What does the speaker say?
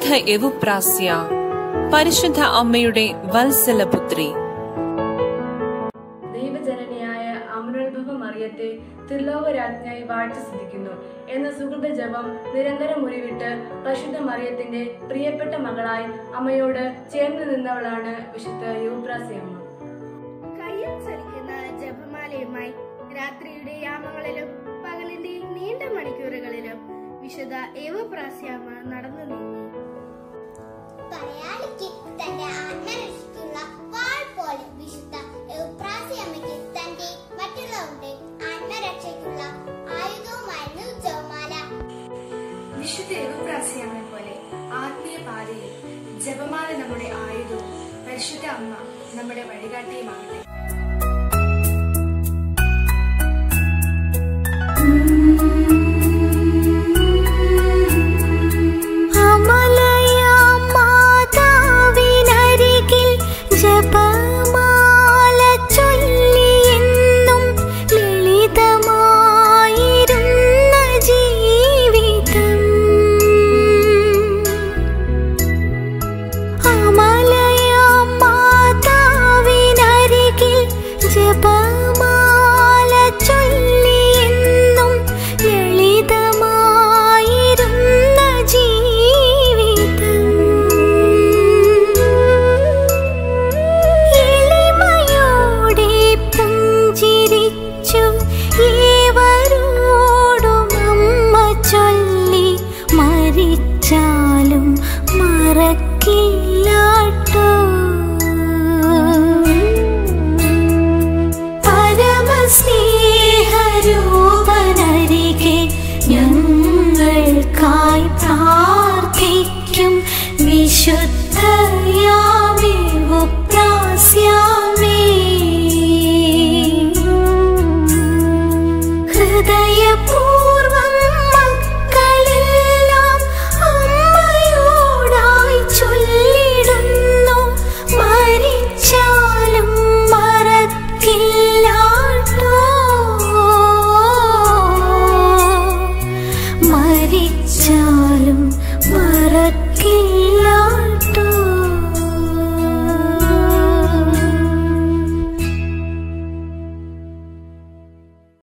വിശുദ്ധ എവുപ്രാസ്യ പരിശുദ്ധ അമ്മയുടെ വത്സലപുത്രി ദൈവജനനിയായ അമരോത്ഭവ മറിയത്തെ തിർലോകരാജ്ഞായി വാഴ്ത്തി സ്തുതിക്കുന്നു എന്ന സുഹൃത ജപം നിരന്തരം ഉരുവിട്ട് പരിശുദ്ധ മറിയത്തിന്റെ പ്രിയപ്പെട്ട മകളായി അമ്മയോട് ചേർന്ന് നിന്നവളാണ് വിശുദ്ധ യുവപ്രാസിയമ്മ കയ്യിൽ ചലിക്കുന്ന ജപമാലയുമായി രാത്രിയുടെ യാമങ്ങളിലും പകലിന്റെ നീണ്ട മണിക്കൂറുകളിലും വിശുദ്ധ ഏവപ്രാസ്യാമ നടന്നു നീങ്ങി പടയാളിക്ക് തന്റെ ആത്മരക്ഷയ്ക്കുള്ള വാൾ പോലെ വിശുദ്ധ എൗപ്രാസിയമ്മയ്ക്ക് തന്റെ മറ്റുള്ളവരുടെ ആത്മരക്ഷയ്ക്കുള്ള ആയുധവുമായിരുന്നു ജപമാല വിശുദ്ധ ഏവപ്രാസ്യാമെ പോലെ ആത്മീയ പാതയിൽ ജപമാല നമ്മുടെ ആയുധവും പരിശുദ്ധ അമ്മ നമ്മുടെ വഴികാട്ടിയുമാകട്ടെ